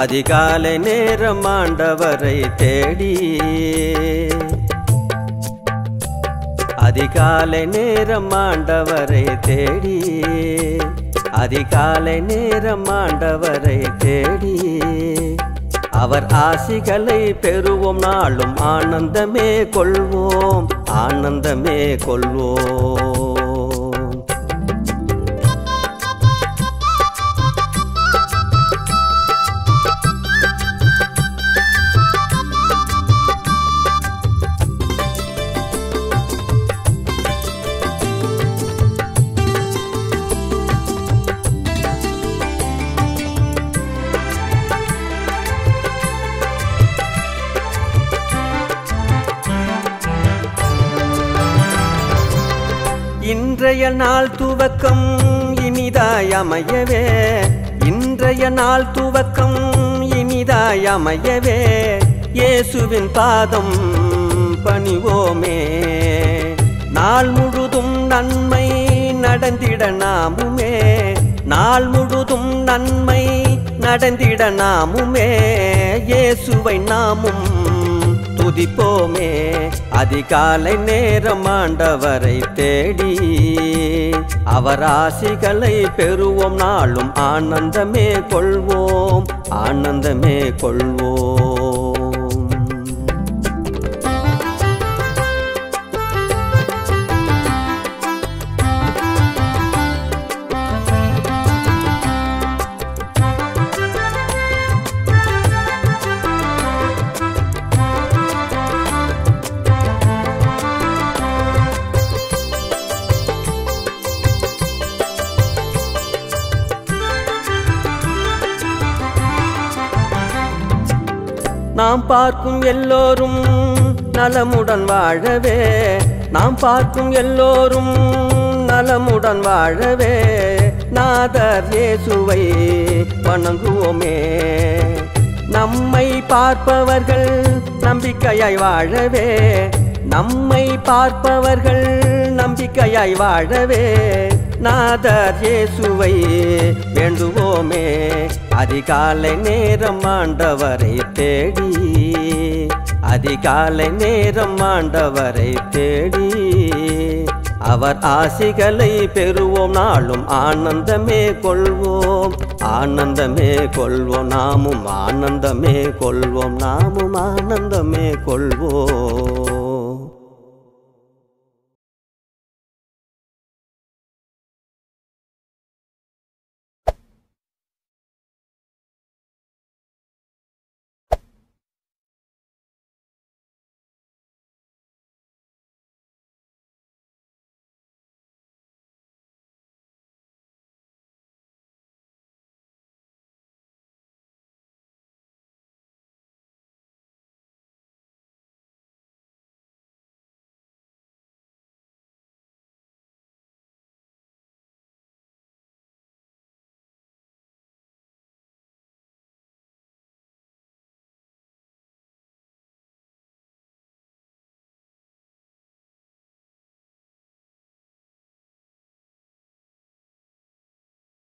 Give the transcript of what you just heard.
அதிகாலை நேரம் ஆண்டவரை தேடி அதிகாலை நேரம் ஆண்டவரை தேடி அதிகாலை நேரம் ஆண்டவரை தேடி அவர் ஆசிகளை பெறுவோம் நாளும் ஆனந்தமே கொள்வோம் ஆனந்தமே கொள்வோம் இன்றைய நாள் துவக்கம் இனிதாய் அமையவே இன்றைய நாள் துவக்கம் இனிதாய் அமையவே இயேசுவின் பாதம் பணிவோமே நாள் முழுதும் நன்மை நடந்திட நாமுமே நாள் முழுதும் நன்மை நடந்திட நாமுமே இயேசுவை நாமும் துதிப்போமே அதிகாலை நேரம் ஆண்டவரை தேடி அவர் ஆசிகளை பெறுவோம் நாளும் ஆனந்தமே கொள்வோம் ஆனந்தமே கொள்வோம் நாம் பார்க்கும் எல்லோரும் நலமுடன் வாழவே நாம் பார்க்கும் எல்லோரும் நலமுடன் வாழவே நாதர் இயேசுவை வணங்குவோமே நம்மை பார்ப்பவர்கள் நம்பிக்கையாய் வாழவே நம்மை பார்ப்பவர்கள் நம்பிக்கையாய் வாழவே நாதர் இயேசுவை வேண்டுவோமே அதிகாலை நேரம் ஆண்டவரை தேடி அதிகாலை நேரம் ஆண்டவரை தேடி அவர் ஆசிகளை பெறுவோம் நாளும் ஆனந்தமே கொள்வோம் ஆனந்தமே கொள்வோம் நாமும் ஆனந்தமே கொள்வோம் நாமும் ஆனந்தமே கொள்வோம்